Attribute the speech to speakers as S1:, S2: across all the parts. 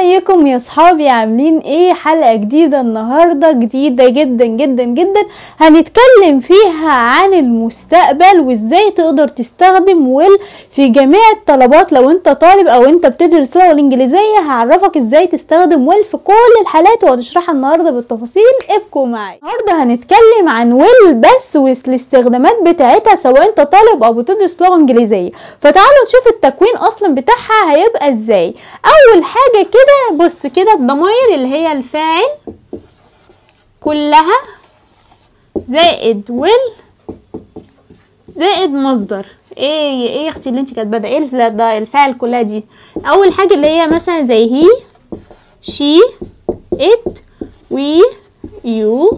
S1: ازيكم يا صحابي عاملين ايه حلقة جديدة النهاردة جديدة جدا جدا جدا هنتكلم فيها عن المستقبل وازاي تقدر تستخدم ويل في جميع الطلبات لو انت طالب او انت بتدرس لغة الانجليزية هعرفك ازاي تستخدم ويل في كل الحالات وهنشرحها النهاردة بالتفاصيل ابقوا معايا النهاردة هنتكلم عن ويل بس والاستخدامات بتاعتها سواء انت طالب او بتدرس لغة انجليزية فتعالوا نشوف التكوين اصلا بتاعها هيبقى ازاي اول حاجة كده بص كده الضماير اللي هي الفاعل كلها زائد ويل زائد مصدر ايه ايه يا اختي اللي انت كاتباه ده ايه الف- ده الفاعل كلها دي اول حاجه اللي هي مثلا زي هي شي ات وي يو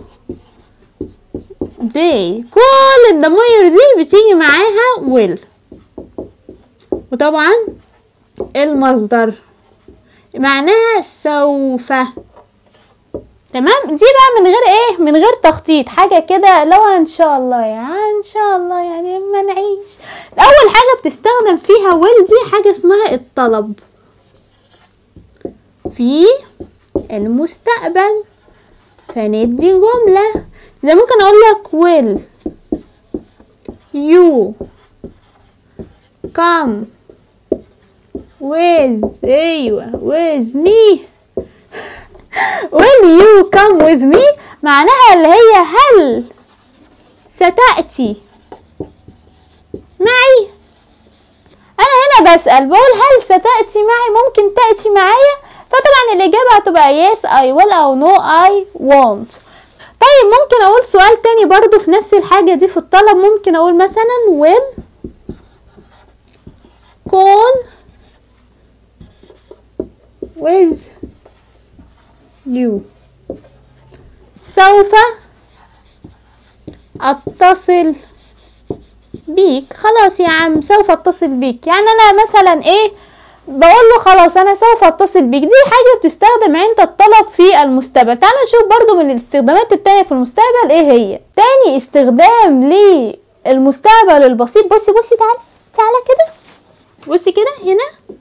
S1: they كل الضماير دي بتيجي معاها will وطبعا المصدر معناها سوف تمام دي بقى من غير ايه من غير تخطيط حاجه كده لو ان شاء الله يعني ان شاء الله يعني ما نعيش اول حاجه بتستخدم فيها will دي حاجه اسمها الطلب في المستقبل فندي جمله زي ممكن اقول لك will you come with ايوه with me will you come with me معناها اللي هي هل ستأتي معي انا هنا بسأل بقول هل ستأتي معي ممكن تأتي معايا فطبعا الإجابة هتبقى yes I will أو no I won't طيب ممكن أقول سؤال تاني برضو في نفس الحاجة دي في الطلب ممكن أقول مثلا will call with you سوف اتصل بيك خلاص يا عم سوف اتصل بيك يعني انا مثلا ايه بقول له خلاص انا سوف اتصل بيك دي حاجه بتستخدم عند الطلب في المستقبل تعالوا نشوف برضو من الاستخدامات التانية في المستقبل ايه هي تاني استخدام للمستقبل البسيط بصي بصي تعالى تعالى كده بصي كده هنا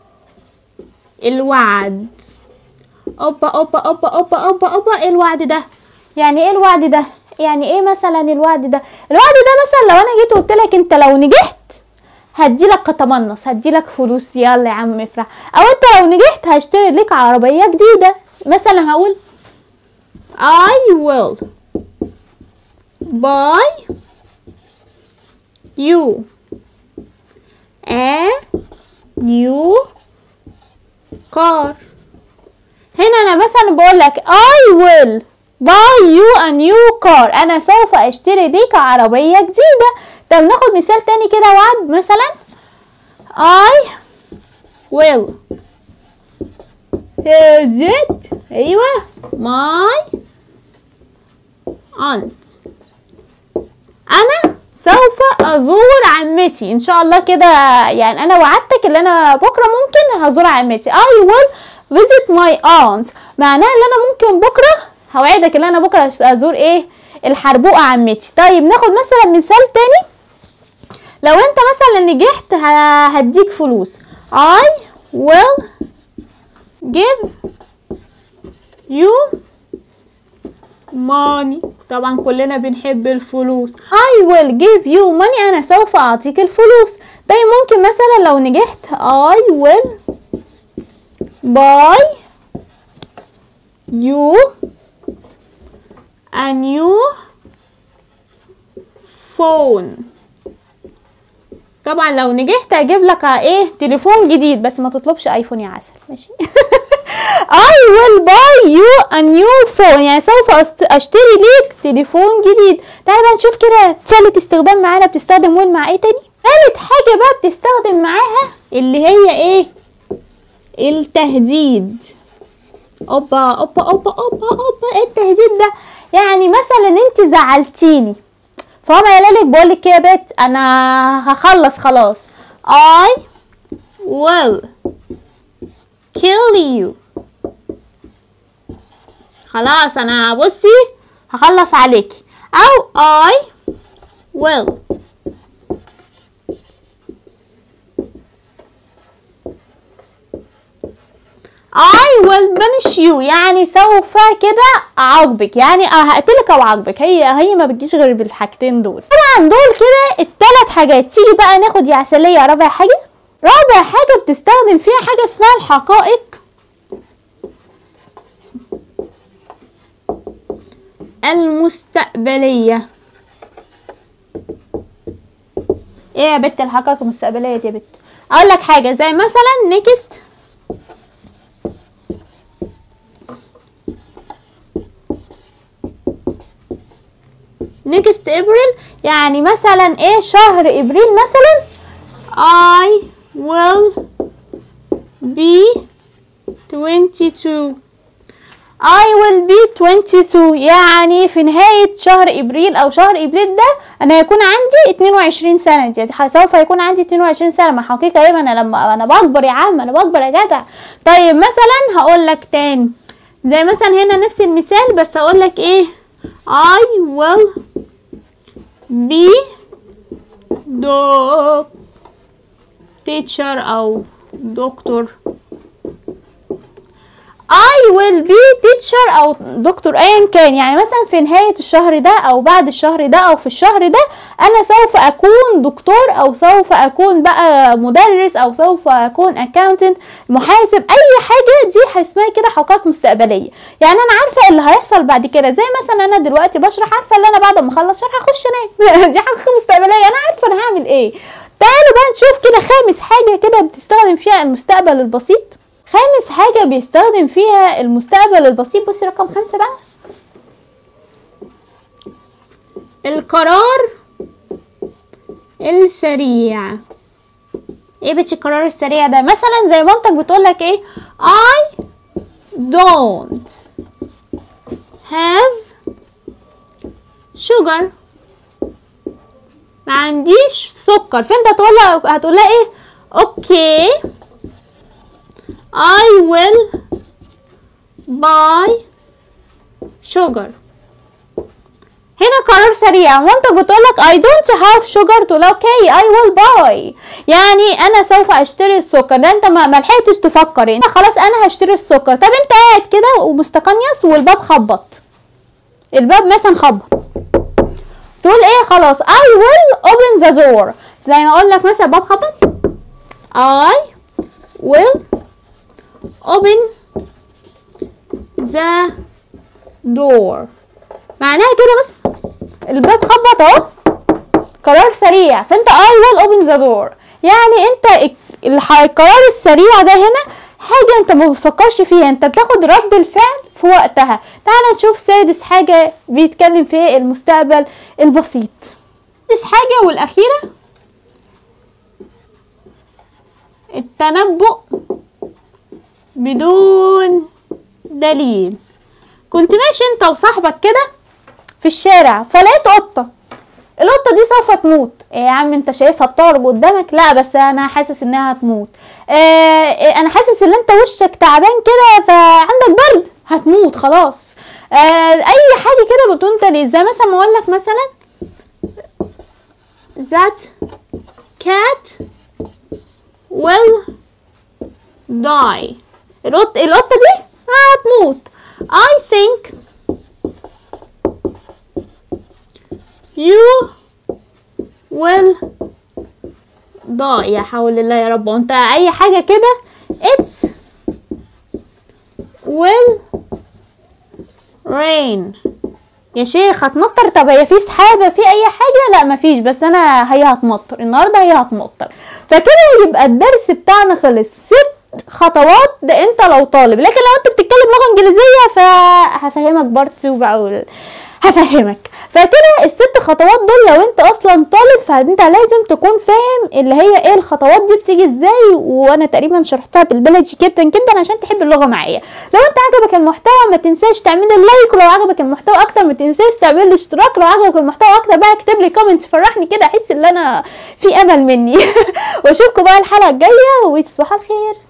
S1: الوعد اوبا اوبا اوبا اوبا اوبا اوبا ايه الوعد ده يعني ايه الوعد ده يعني ايه مثلا الوعد ده الوعد ده مثلا لو انا جيت وقلت لك انت لو نجحت هدي لك قطمنص هدي لك فلوس يلا يا عم افرح او انت لو نجحت هشتري لك عربيه جديده مثلا هقول I will buy you a new car هنا انا مثلا بقول لك I will buy you a new car انا سوف اشتري ليك عربية جديدة طب ناخد مثال تاني كده وعد مثلا I will visit ايوه my aunt انا سوف ازور عمتي ان شاء الله كده يعني انا وعدتك ان انا بكره ممكن هزور عمتي I will visit my aunt معناها ان انا ممكن بكره هوعدك ان انا بكره ازور ايه الحربوقه عمتي طيب ناخد مثلا مثال تاني لو انت مثلا نجحت ه- هديك فلوس I will give you money طبعا كلنا بنحب الفلوس I will give you money انا سوف اعطيك الفلوس طيب ممكن مثلا لو نجحت I will buy you a new phone طبعا لو نجحت اجيب لك ايه تليفون جديد بس ما تطلبش ايفون يا عسل ماشي I will buy you a new phone يعني سوف أست- اشتري ليك تليفون جديد تعالى بقى نشوف كده تالت استخدام معانا بتستخدم وين مع ايه تاني تالت حاجة بقى بتستخدم معاها اللي هي ايه التهديد اوبا اوبا اوبا اوبا اوبا ايه التهديد ده يعني مثلا انت زعلتيني فانا قايله لك بقول لك يا بت انا هخلص خلاص I will kill you خلاص انا بصي هخلص عليكي او I will I will punish you يعني سوف كده اعاقبك يعني هقتلك او اعاقبك هي هي ما بتجيش غير بالحاجتين دول طبعا دول كده الثلاث حاجات تيجي بقى ناخد يا عسليه رابع حاجه رابع حاجه بتستخدم فيها حاجه اسمها الحقائق المستقبليه ايه يا بت الحقائق المستقبليه دي يا بت اقول لك حاجه زي مثلا نيكست next April يعني مثلا ايه شهر ابريل مثلا I will be 22 I will be 22 يعني في نهاية شهر ابريل او شهر ابريل ده انا هيكون عندي 22 سنة يعني سوف يكون عندي 22 سنة ما حقيقة ايه انا لما انا بكبر يا عم انا بكبر يا جدع طيب مثلا هقول لك تاني زي مثلا هنا نفس المثال بس هقول لك ايه I will be dog teacher أو دكتور I will be teacher أو دكتور أيا كان يعني مثلا في نهاية الشهر ده أو بعد الشهر ده أو في الشهر ده أنا سوف أكون دكتور أو سوف أكون بقى مدرس أو سوف أكون accountant محاسب أي حاجة دي اسمها كده حقائق مستقبلية يعني أنا عارفة اللي هيحصل بعد كده زي مثلا أنا دلوقتي بشرح عارفة اللي أنا بعد ما أخلص شرح هخش أنام دي حقيقة مستقبلية أنا عارفة أنا هعمل إيه تعالوا بقى نشوف كده خامس حاجة كده بتستخدم فيها المستقبل البسيط خامس حاجة بيستخدم فيها المستقبل البسيط بصي رقم خمسة بقى القرار السريع ايه بتش القرار السريع ده مثلا زي مامتك بتقولك ايه I don't have sugar ما عنديش سكر فانت هتقولها هتقولها ايه اوكي I will buy sugar هنا قرار سريع مامتك بتقولك I don't have sugar تقول اوكي I will buy يعني انا سوف اشتري السكر ده انت ما لحقتش تفكر انت خلاص انا هشتري السكر طب انت قاعد كده ومستقنيص والباب خبط الباب مثلا خبط تقول ايه خلاص I will open the door زي ما اقول لك مثلا الباب خبط I will open the door معناها كده بس الباب خبط اهو قرار سريع فانت I will open the door يعني انت القرار السريع ده هنا حاجة انت ما بتفكرش فيها انت بتاخد رد الفعل في وقتها تعال نشوف سادس حاجة بيتكلم فيها المستقبل البسيط سادس حاجة والأخيرة التنبؤ بدون دليل كنت ماشي انت وصاحبك كده في الشارع فلقيت قطة القطة دي سوف تموت إيه يا عم انت شايفها بتعرج قدامك لا بس انا حاسس انها هتموت إيه انا حاسس ان انت وشك تعبان كده فعندك برد هتموت خلاص آه اي حاجه كده بدون دليل زي مثلا ما اقول لك مثلا that cat will die القط القطه دي هتموت I think you will die يا حول الله يا رب وانت اي حاجه كده it's will rain يا شيخ هتمطر طب هي في سحابة في أي حاجة لا مفيش بس أنا هي هتمطر النهاردة هي هتمطر فكده يبقى الدرس بتاعنا خلص ست خطوات ده انت لو طالب لكن لو انت بتتكلم لغة انجليزية فهفهمك بارت بقى هفهمك فكده الست خطوات دول لو انت اصلا طالب فانت لازم تكون فاهم اللي هي ايه الخطوات دي بتيجي ازاي وانا تقريبا شرحتها بالبلدي جدا جدا عشان تحب اللغه معايا لو انت عجبك المحتوى ما تنساش تعمل اللايك ولو عجبك المحتوى اكتر ما تنساش تعمل الاشتراك لو عجبك المحتوى اكتر بقى اكتب لي كومنت فرحني كده احس ان انا في امل مني واشوفكم بقى الحلقه الجايه وتصبحوا على خير